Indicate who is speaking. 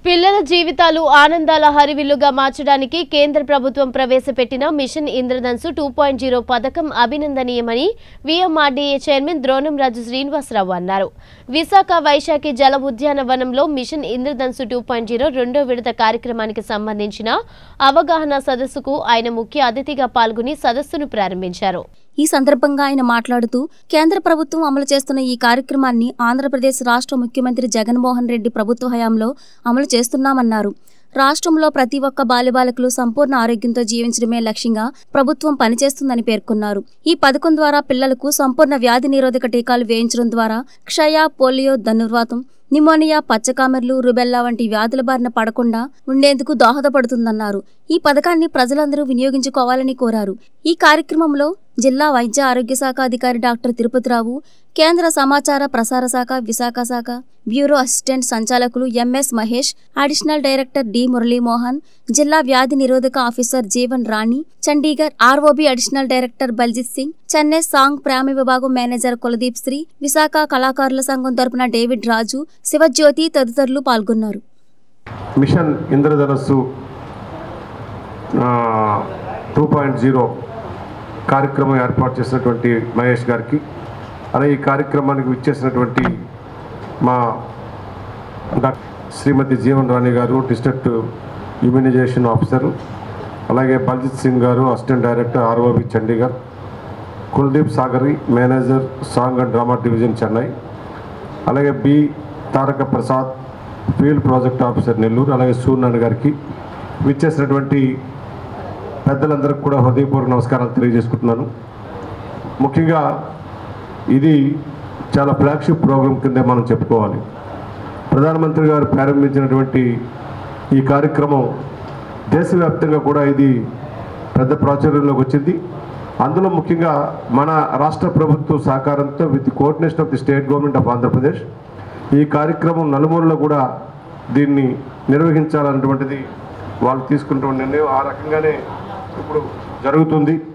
Speaker 1: పిల్లల జీవితాలు ఆనందాల హరివిల్లుగా మార్చడానికి కేంద్ర ప్రభుత్వం ప్రవేశపెట్టిన mission Indradhanush two point zero పథకం అభినందనీయమని విఎంఆర్డీఏ చైర్మన్ ద్రోణంరాజు శ్రీనివాసరావు అన్నారు విశాఖ వైశాఖి జల ఉద్యానవనంలో mission Indradhanush two point zero రెండో విడత కార్యక్రమానికి సంబంధించిన అవగాహన సదస్సుకు ఆయన ముఖ్య అతిథిగా పాల్గొని సదస్సును ప్రారంభించారు
Speaker 2: ఈ సందర్భంగా ఆయన మాట్లాడుతూ కేంద్ర ప్రభుత్వం అమలు చేస్తున్న ఈ కార్యక్రమాన్ని ఆంధ్రప్రదేశ్ రాష్ట్ర ముఖ్యమంత్రి జగన్మోహన్ రెడ్డి ప్రభుత్వ హయాంలో అమలు చేస్తున్నామన్నారు రాష్ట్రంలో ప్రతి ఒక్క బాల్యబాలకులు సంపూర్ణ ఆరోగ్యంతో జీవించడమే లక్ష్యంగా ప్రభుత్వం పనిచేస్తుందని పేర్కొన్నారు ఈ పథకం ద్వారా పిల్లలకు సంపూర్ణ వ్యాధి నిరోధక టీకాలు వేయించడం ద్వారా క్షయ పోలియో ధనుర్వాతం నిమోనియా పచ్చకామెర్లు రుబెల్లా వంటి వ్యాధుల బారిన పడకుండా ఉండేందుకు దోహదపడుతుందన్నారు ఈ పథకాన్ని ప్రజలందరూ వినియోగించుకోవాలని కోరారు ఈ కార్యక్రమంలో జిల్లా వైద్య ఆరోగ్య శాఖ అధికారి డాక్టర్ తిరుపతిరావు కేంద్ర సమాచార ప్రసార శాఖ విశాఖ శాఖ బ్యూరో అసిస్టెంట్ సంచాలకులు MS Mahesh additional director D Muralimohan జిల్లా వ్యాధి నిరోధక officer Jeevan Rani Chandigarh ROB additional director Baljit Singh Chennai song ప్రేమ విభాగం మేనేజర్ కులదీప్ శ్రీ విశాఖ కళాకారుల సంఘం తరపున డేవిడ్ రాజు శివజ్యోతి తదితరులు పాల్గొన్నారు
Speaker 3: మిషన్ ఇంద్రధనస్సు టూ పాయింట్ జీరో కార్యక్రమం ఏర్పాటు చేసినటువంటి మహేష్ గారికి అలాగే ఈ కార్యక్రమానికి విచ్చేసినటువంటి మా డాక్టర్ శ్రీమతి జీవన్ రాణి గారు డిస్ట్రిక్ట్ ఇమ్యునైజేషన్ ఆఫీసర్ అలాగే Baljit Singh garu assistant director ROB Chandigarh Kuldeep Sagari manager song and drama division Chennai అలాగే B Taraka Prasad field project officer Nellore అలాగే సూర్యనారాయణ గారికి విచ్చేసినటువంటి పెద్దలందరికీ కూడా హృదయపూర్వక నమస్కారాలు తెలియజేసుకుంటున్నాను ముఖ్యంగా ఇది చాలా ఫ్లాగ్షిప్ ప్రోగ్రాం కిందే మనం చెప్పుకోవాలి ప్రధానమంత్రి గారు ప్రారంభించినటువంటి ఈ కార్యక్రమం దేశవ్యాప్తంగా కూడా ఇది పెద్ద ప్రాచుర్యంలోకి వచ్చింది అందులో ముఖ్యంగా మన రాష్ట్ర ప్రభుత్వ సహకారంతో with coordination of the state government of Andhra Pradesh ఈ కార్యక్రమం నలుమూలలో కూడా దీన్ని నిర్వహించాలన్నటువంటిది వాళ్ళు తీసుకుంటున్న నిర్ణయం ఆ రకంగానే ఇప్పుడు జరుగుతుంది